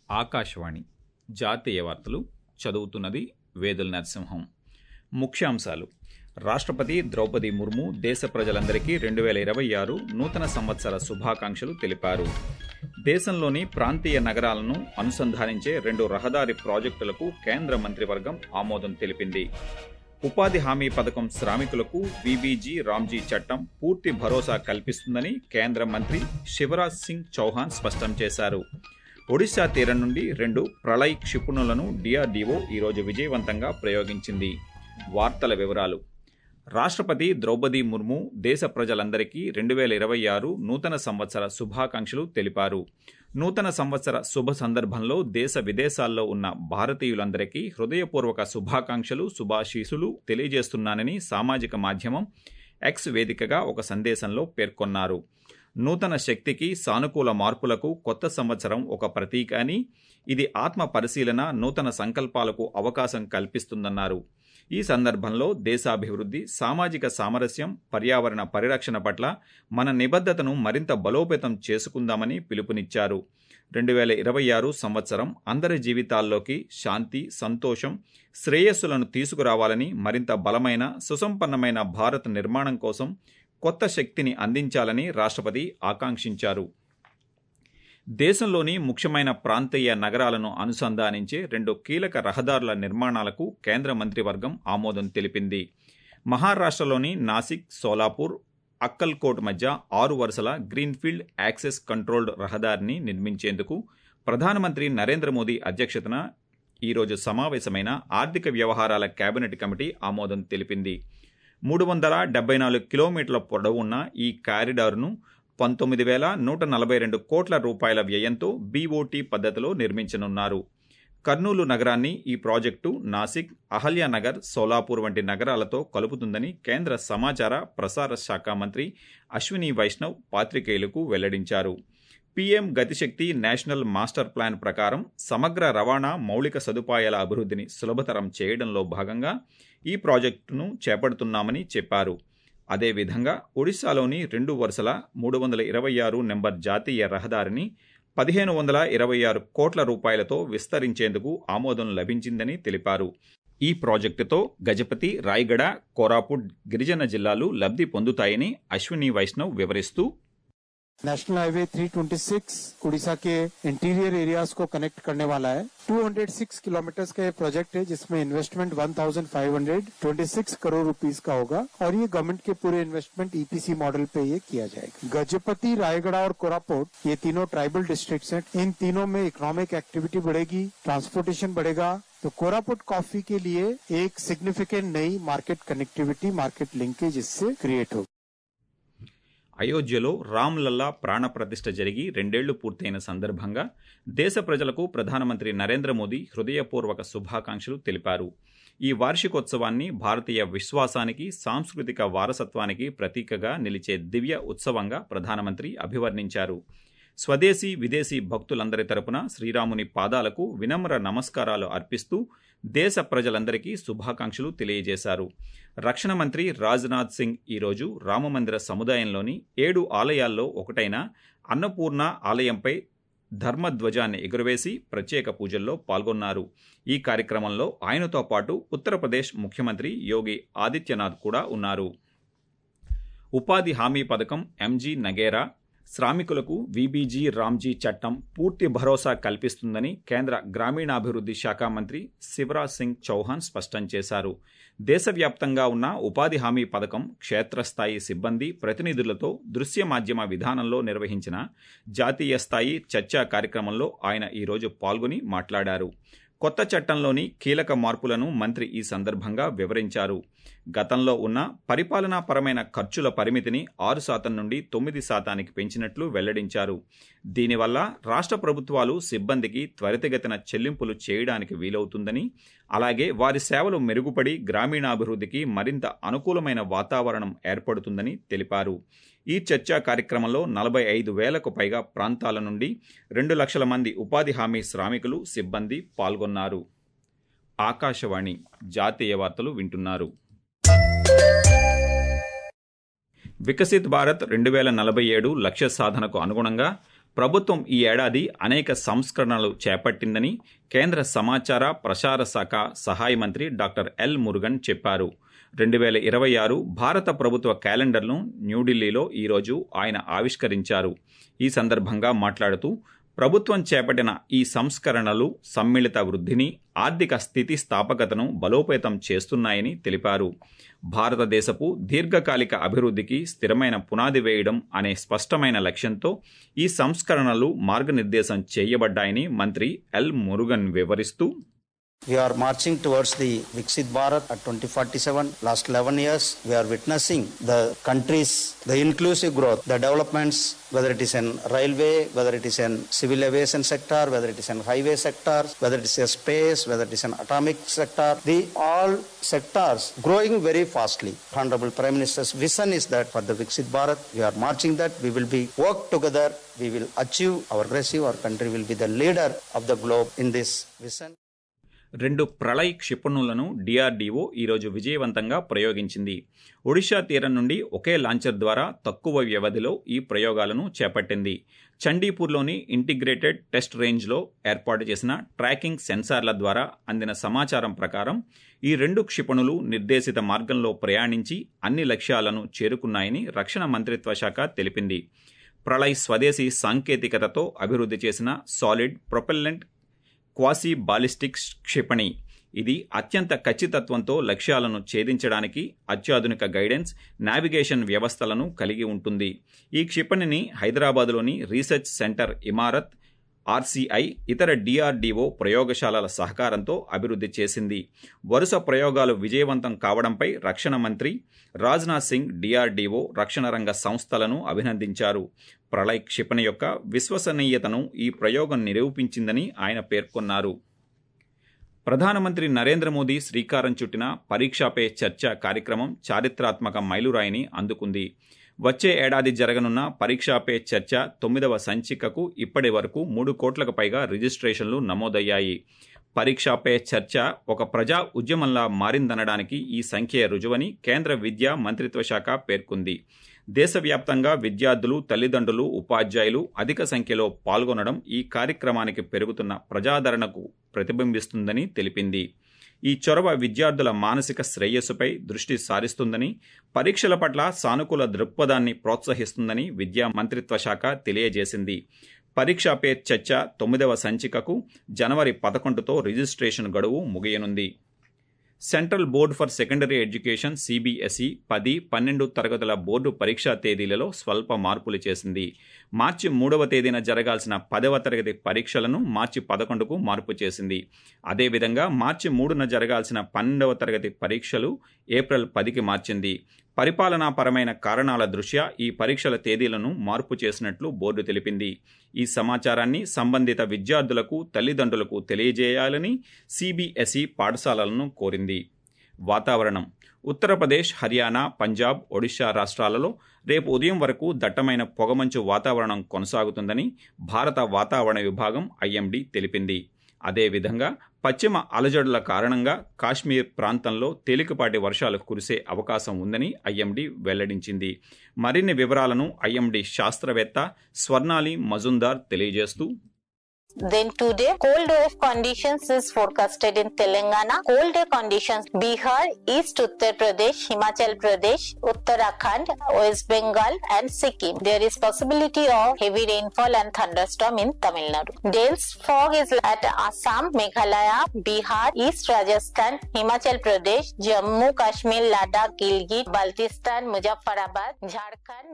ఆకాశవాణి జాతీయ వార్తలు చదువుతున్నది వేదుల నరసింహం ముఖ్యాంశాలు రాష్ట్రపతి ద్రౌపది ముర్ము దేశ ప్రజలందరికీ రెండు వేల ఇరవై ఆరు నూతన సంవత్సర శుభాకాంక్షలు తెలిపారు దేశంలోని ప్రాంతీయ నగరాలను అనుసంధానించే రెండు రహదారి ప్రాజెక్టులకు కేంద్ర మంత్రివర్గం ఆమోదం తెలిపింది ఉపాధి హామీ పథకం శ్రామికులకు విబీజీ రామ్జీ చట్టం పూర్తి భరోసా కల్పిస్తుందని కేంద్ర మంత్రి శివరాజ్ సింగ్ చౌహాన్ స్పష్టం చేశారు ఒడిశా తీరం నుండి రెండు ప్రళయ్ క్షిపణులను డిఆర్డీఓ ఈరోజు విజయవంతంగా ప్రయోగించింది వార్తల వివరాలు రాష్ట్రపతి ద్రౌపది ముర్ము దేశ ప్రజలందరికీ రెండు వేల ఇరవై ఆరు నూతన సంవత్సర శుభాకాంక్షలు తెలిపారు నూతన సంవత్సర శుభ సందర్భంలో దేశ విదేశాల్లో ఉన్న భారతీయులందరికీ హృదయపూర్వక శుభాకాంక్షలు శుభాశీసులు తెలియజేస్తున్నానని సామాజిక మాధ్యమం ఎక్స్ వేదికగా ఒక సందేశంలో పేర్కొన్నారు నూతన శక్తికి సానుకూల మార్పులకు కొత్త సంవత్సరం ఒక ప్రతీక అని ఇది ఆత్మ పరిశీలన నూతన సంకల్పాలకు అవకాశం కల్పిస్తుందన్నారు ఈ సందర్భంలో దేశాభివృద్ధి సామాజిక సామరస్యం పర్యావరణ పరిరక్షణ పట్ల మన నిబద్ధతను మరింత బలోపేతం చేసుకుందామని పిలుపునిచ్చారు రెండు వేల ఇరవై ఆరు సంవత్సరం అందరి జీవితాల్లోకి శాంతి సంతోషం శ్రేయస్సులను తీసుకురావాలని మరింత బలమైన సుసంపన్నమైన భారత్ నిర్మాణం కోసం కొత్త శక్తిని అందించాలని రాష్ట్రపతి ఆకాంక్షించారు దేశంలోని ముఖ్యమైన ప్రాంతీయ నగరాలను అనుసంధానించే రెండు కీలక రహదారుల నిర్మాణాలకు కేంద్ర మంత్రివర్గం ఆమోదం తెలిపింది మహారాష్ట్రలోని నాసిక్ సోలాపూర్ అక్కల్కోట్ మధ్య ఆరు వరుసల గ్రీన్ఫీల్డ్ యాక్సెస్ కంట్రోల్డ్ రహదారిని నిర్మించేందుకు ప్రధానమంత్రి నరేంద్ర మోదీ అధ్యక్షతన ఈరోజు సమావేశమైన ఆర్థిక వ్యవహారాల కేబినెట్ కమిటీ ఆమోదం తెలిపింది మూడు వందల డెబ్బై నాలుగు కిలోమీటర్ల పొడవున్న ఈ కారిడార్ను పంతొమ్మిది వేల నూట నలభై రెండు కోట్ల రూపాయల వ్యయంతో బీఓటీ పద్ధతిలో నిర్మించనున్నారు కర్నూలు నగరాన్ని ఈ ప్రాజెక్టు నాసిక్ అహల్యానగర్ సోలాపూర్ వంటి నగరాలతో కలుపుతుందని కేంద్ర సమాచార ప్రసార శాఖ మంత్రి అశ్విని వైష్ణవ్ పాత్రికేయులకు వెల్లడించారు PM Gatishakti national master plan ప్రకారం సమగ్ర రవాణా మౌలిక సదుపాయాల అభివృద్ధిని సులభతరం చేయడంలో భాగంగా ఈ ప్రాజెక్టును చేపడుతున్నామని చెప్పారు అదేవిధంగా ఒడిశాలోని రెండు వరుసల మూడు వందల ఇరవై ఆరు నెంబర్ జాతీయ రహదారిని పదిహేను వందల ఇరవై ఆరు కోట్ల రూపాయలతో విస్తరించేందుకు ఆమోదం లభించిందని తెలిపారు ఈ ప్రాజెక్టుతో గజపతి రాయగడ కోరాపుట్ గిరిజన జిల్లాలు లబ్ధి పొందుతాయని అశ్విని వైష్ణవ్ వివరిస్తూ नेशनल हाईवे 326 उड़ीसा के इंटीरियर एरियाज को कनेक्ट करने वाला है 206 किलोमीटर का ये प्रोजेक्ट है जिसमें इन्वेस्टमेंट 1526 करोड़ रुपीस का होगा और ये गवर्नमेंट के पूरे इन्वेस्टमेंट ईपीसी मॉडल पे ये किया जाएगा गजपति रायगढ़ और कोरापुट ये तीनों ट्राइबल डिस्ट्रिक्ट्स हैं इन तीनों में इकोनॉमिक एक्टिविटी बढ़ेगी ट्रांसपोर्टेशन बढ़ेगा तो कोरापुट कॉफी के लिए एक सिग्निफिकेंट नई मार्केट कनेक्टिविटी मार्केट लिंकेज इससे क्रिएट होगी అయోధ్యలో రామ్లల్లా ప్రాణప్రతిష్ఠ జరిగి రెండేళ్లు పూర్తయిన సందర్భంగా దేశ ప్రజలకు ప్రధానమంత్రి నరేంద్ర మోదీ హృదయపూర్వక శుభాకాంక్షలు తెలిపారు ఈ వార్షికోత్సవాన్ని భారతీయ విశ్వాసానికి సాంస్కృతిక వారసత్వానికి ప్రతీకగా నిలిచే దివ్య ఉత్సవంగా ప్రధానమంత్రి అభివర్ణించారు స్వదేశీ విదేశీ భక్తులందరి తరపున శ్రీరాముని పాదాలకు వినమ్ర నమస్కారాలు అర్పిస్తూ దేశ ప్రజలందరికీ శుభాకాంక్షలు తెలియజేశారు రక్షణ మంత్రి రాజ్నాథ్ సింగ్ ఈరోజు రామమందిర సముదాయంలోని ఏడు ఆలయాల్లో ఒకటైన అన్నపూర్ణ ఆలయంపై ధర్మధ్వజాన్ని ఎగురవేసి ప్రత్యేక పూజల్లో పాల్గొన్నారు ఈ కార్యక్రమంలో ఆయనతో పాటు ఉత్తరప్రదేశ్ ముఖ్యమంత్రి యోగి ఆదిత్యనాథ్ కూడా ఉన్నారు ఉపాధి హామీ పథకం ఎంజీ నగేరా శ్రామికులకు వీబీజీ రామ్జీ చట్టం పూర్తి భరోసా కల్పిస్తుందని కేంద్ర గ్రామీణాభివృద్ధి శాఖ మంత్రి శివరాజ్ సింగ్ చౌహాన్ స్పష్టం చేశారు దేశవ్యాప్తంగా ఉన్న ఉపాధి హామీ పథకం క్షేత్రస్థాయి సిబ్బంది ప్రతినిధులతో దృశ్య మాధ్యమ విధానంలో నిర్వహించిన జాతీయ స్థాయి చర్చా కార్యక్రమంలో ఆయన ఈరోజు పాల్గొని మాట్లాడారు కొత్త చట్టంలోని కీలక మార్పులను మంత్రి ఈ సందర్భంగా వివరించారు గతంలో ఉన్న పరిపాలనాపరమైన ఖర్చుల పరిమితిని ఆరు శాతం నుండి తొమ్మిది శాతానికి పెంచినట్లు వెల్లడించారు దీనివల్ల రాష్ట్ర ప్రభుత్వాలు సిబ్బందికి త్వరితగతిన చెల్లింపులు చేయడానికి వీలవుతుందని అలాగే వారి సేవలు మెరుగుపడి గ్రామీణాభివృద్ధికి మరింత అనుకూలమైన వాతావరణం ఏర్పడుతుందని తెలిపారు ఈ చర్చా కార్యక్రమంలో నలభై ఐదు వేలకు పైగా ప్రాంతాల నుండి రెండు లక్షల మంది ఉపాధి హామీ శ్రామికులు సిబ్బంది పాల్గొన్నారు ఆకాశవాణి జాతీయ వార్తలు వింటున్నారు వికసిత్ భారత్ రెండు వేల నలభై ఏడు లక్ష్య సాధనకు అనుగుణంగా ప్రభుత్వం ఈ ఏడాది అనేక సంస్కరణలు చేపట్టిందని కేంద్ర సమాచార ప్రసార శాఖ సహాయ మంత్రి డాక్టర్ ఎల్ మురుగన్ చెప్పారు రెండు వేల ఇరవై ఆరు భారత ప్రభుత్వ క్యాలెండర్ను న్యూఢిల్లీలో ఈరోజు ఆయన ఆవిష్కరించారు ఈ సందర్భంగా మాట్లాడుతూ ప్రభుత్వం చేపట్టిన ఈ సంస్కరణలు సమ్మిళిత వృద్ధిని ఆర్థిక స్థితిస్థాపకతను బలోపేతం చేస్తున్నాయని తెలిపారు భారతదేశపు దీర్ఘకాలిక అభివృద్ధికి స్థిరమైన పునాది వేయడం అనే స్పష్టమైన లక్ష్యంతో ఈ సంస్కరణలు మార్గనిర్దేశం చేయబడ్డాయని మంత్రి ఎల్ మురుగన్ వివరిస్తూ We are marching towards the Viksit Bharat at 2047. Last 11 years, we are witnessing the country's, the inclusive growth, the developments, whether it is in railway, whether it is in civil aviation sector, whether it is in highway sector, whether it is in space, whether it is in atomic sector, the all sectors growing very fastly. Honorable Prime Minister's vision is that for the Viksit Bharat, we are marching that, we will be work together, we will achieve our aggressive, our country will be the leader of the globe in this vision. రెండు Pralay క్షిపణులను DRDO ఈరోజు విజయవంతంగా ప్రయోగించింది ఒడిషా తీరం నుండి ఒకే launcher ద్వారా తక్కువ వ్యవధిలో ఈ ప్రయోగాలను చేపట్టింది చండీపూర్లోని ఇంటిగ్రేటెడ్ టెస్ట్ రేంజ్లో ఏర్పాటు చేసిన ట్రాకింగ్ సెన్సార్ల ద్వారా అందిన సమాచారం ప్రకారం ఈ రెండు క్షిపణులు నిర్దేశిత మార్గంలో ప్రయాణించి అన్ని లక్ష్యాలను చేరుకున్నాయని రక్షణ మంత్రిత్వ శాఖ తెలిపింది ప్రళయ్ స్వదేశీ సాంకేతికతతో అభివృద్ధి చేసిన సాలిడ్ ప్రొపెల్లెంట్ క్వాసీ బాలిస్టిక్ క్షిపణి ఇది అత్యంత ఖచ్చితత్వంతో లక్ష్యాలను ఛేదించడానికి అత్యాధునిక గైడెన్స్ నావిగేషన్ వ్యవస్థలను కలిగి ఉంటుంది ఈ క్షిపణిని హైదరాబాద్లోని research centre Imarat RCI DRDO డిఆర్డీఓ ప్రయోగశాలల సహకారంతో అభివృద్ధి చేసింది వరుస ప్రయోగాలు విజయవంతం కావడంపై రక్షణ మంత్రి రాజ్నాథ్ సింగ్ డిఆర్డీఓ రక్షణ రంగ సంస్థలను అభినందించారు ప్రళయ్ క్షిపణి యొక్క విశ్వసనీయతను ఈ ప్రయోగం నిరూపించిందని ఆయన పేర్కొన్నారు ప్రధానమంత్రి నరేంద్ర మోదీ శ్రీకారం చుట్టిన పరీక్షాపే చర్చ కార్యక్రమం చారిత్రాత్మక మైలురాయిని అందుకుంది వచ్చే ఏడాది జరగనున్న పరీక్షాపే చర్చ తొమ్మిదవ సంచికకు ఇప్పటి వరకు మూడు కోట్లకు పైగా రిజిస్ట్రేషన్లు నమోదయ్యాయి పరీక్షాపే చర్చ ఒక ప్రజా ఉద్యమంలా మారిందనడానికి ఈ సంఖ్య రుజువని కేంద్ర విద్యా మంత్రిత్వ శాఖ పేర్కొంది దేశవ్యాప్తంగా విద్యార్థులు తల్లిదండ్రులు ఉపాధ్యాయులు అధిక సంఖ్యలో పాల్గొనడం ఈ కార్యక్రమానికి పెరుగుతున్న ప్రజాదరణకు ప్రతిబింబిస్తుందని తెలిపింది ఈ చొరవ విద్యార్థుల మానసిక శ్రేయస్సుపై దృష్టి సారిస్తుందని పరీక్షల పట్ల సానుకూల దృక్పథాన్ని ప్రోత్సహిస్తుందని విద్యా మంత్రిత్వ శాఖ తెలియజేసింది పరీక్షా పే చర్చ తొమ్మిదవ సంచికకు జనవరి పదకొండుతో రిజిస్ట్రేషన్ గడువు ముగియనుంది central board for secondary education CBSE పది పన్నెండు తరగతుల బోర్డు పరీక్షా తేదీలలో స్వల్ప మార్పులు చేసింది మార్చి మూడవ తేదీన జరగాల్సిన పదవ తరగతి పరీక్షలను మార్చి పదకొండుకు మార్పు చేసింది అదేవిధంగా మార్చి మూడున జరగాల్సిన పన్నెండవ తరగతి పరీక్షలు ఏప్రిల్ పదికి మార్చింది పరిపాలనాపరమైన కారణాల దృష్ట్యా ఈ పరీక్షల తేదీలను మార్పు చేసినట్లు బోర్డు తెలిపింది ఈ సమాచారాన్ని సంబంధిత విద్యార్థులకు తల్లిదండ్రులకు తెలియజేయాలని సిబిఎస్ఈ పాఠశాలలను కోరింది వాతావరణం ఉత్తరప్రదేశ్ హర్యానా పంజాబ్ ఒడిశా రాష్ట్రాలలో రేపు ఉదయం వరకు దట్టమైన పొగమంచు వాతావరణం కొనసాగుతుందని భారత వాతావరణ విభాగం ఐఎండీ తెలిపింది అదేవిధంగా పశ్చిమ అలజడుల కారణంగా కాశ్మీర్ ప్రాంతంలో తేలికపాటి వర్షాలు కురిసే అవకాశం ఉందని ఐఎండీ వెల్లడించింది మరిన్ని వివరాలను ఐఎండీ శాస్త్రవేత్త స్వర్ణాలి మజుందార్ తెలియజేస్తూ Then today, cold wave conditions is forecasted in Telangana, cold day conditions Bihar, East Uttar Pradesh, Himachal Pradesh, Uttarakhand, West Bengal, and Sikkim. There is possibility of heavy rainfall and thunderstorm in Tamil Nadu. Dense fog is at Assam, Meghalaya, Bihar, East Rajasthan, Himachal Pradesh, Jammu, Kashmir, Ladakh, Gilgit, Baltistan, Muzaffarabad, Jharkhand.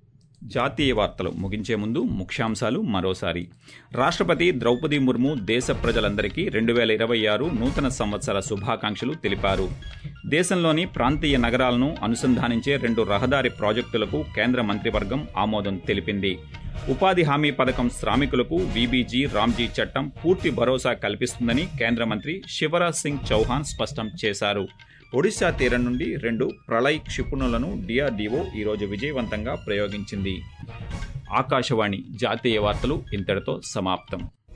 జాతీయ వార్తలు ముగించే ముందు ముఖ్యాంశాలు మరోసారి రాష్ట్రపతి ద్రౌపది ముర్ము దేశ ప్రజలందరికీ రెండు వేల ఇరవై ఆరు నూతన సంవత్సర శుభాకాంక్షలు తెలిపారు దేశంలోని ప్రాంతీయ నగరాలను అనుసంధానించే రెండు రహదారి ప్రాజెక్టులకు కేంద్ర మంత్రివర్గం ఆమోదం తెలిపింది ఉపాధి హామీ పథకం శ్రామికులకు వీబీజీ రామ్జీ చట్టం పూర్తి భరోసా కల్పిస్తుందని కేంద్ర మంత్రి శివరాజ్ సింగ్ చౌహాన్ స్పష్టం చేశారు ఒడిశా తీరం నుండి రెండు ప్రళయ్ క్షిపణులను డిఆర్డీఓ ఈరోజు విజయవంతంగా ప్రయోగించింది ఆకాశవాణి జాతీయ వార్తలు ఇంతటితో సమాప్తం